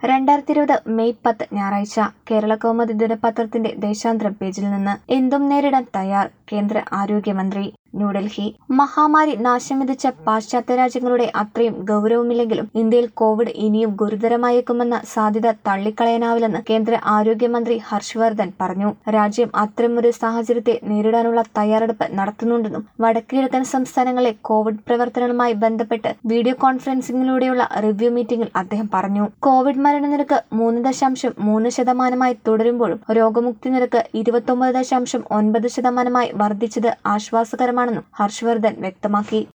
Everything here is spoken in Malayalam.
രണ്ടായിരത്തി ഇരുപത് മെയ് പത്ത് ഞായറാഴ്ച കേരള കൗമുദി ദിനപത്രത്തിന്റെ ദേശാന്തരം പേജിൽ നിന്ന് എന്തും നേരിടാൻ തയ്യാർ കേന്ദ്ര ആരോഗ്യമന്ത്രി ന്യൂഡൽഹി മഹാമാരി നാശം വിധിച്ച പാശ്ചാത്യ രാജ്യങ്ങളുടെ അത്രയും ഗൗരവമില്ലെങ്കിലും ഇന്ത്യയിൽ കോവിഡ് ഇനിയും ഗുരുതരമായേക്കുമെന്ന സാധ്യത തള്ളിക്കളയാനാവില്ലെന്ന് കേന്ദ്ര ആരോഗ്യമന്ത്രി ഹർഷവർദ്ധൻ പറഞ്ഞു രാജ്യം അത്തരമൊരു സാഹചര്യത്തെ നേരിടാനുള്ള തയ്യാറെടുപ്പ് നടത്തുന്നുണ്ടെന്നും വടക്കുകിഴക്കൻ സംസ്ഥാനങ്ങളിലെ കോവിഡ് പ്രവർത്തനങ്ങളുമായി ബന്ധപ്പെട്ട് വീഡിയോ കോൺഫറൻസിംഗിലൂടെയുള്ള റിവ്യൂ മീറ്റിംഗിൽ അദ്ദേഹം പറഞ്ഞു കോവിഡ് മരണനിരക്ക് മൂന്ന് ദശാംശം മൂന്ന് ശതമാനമായി തുടരുമ്പോഴും രോഗമുക്തി നിരക്ക് ഇരുപത്തൊമ്പത് ദശാംശം ഒൻപത് ശതമാനമായി വർദ്ധിച്ചത് ആശ്വാസകരമാണെന്നും ഹർഷവർദ്ധൻ വ്യക്തമാക്കി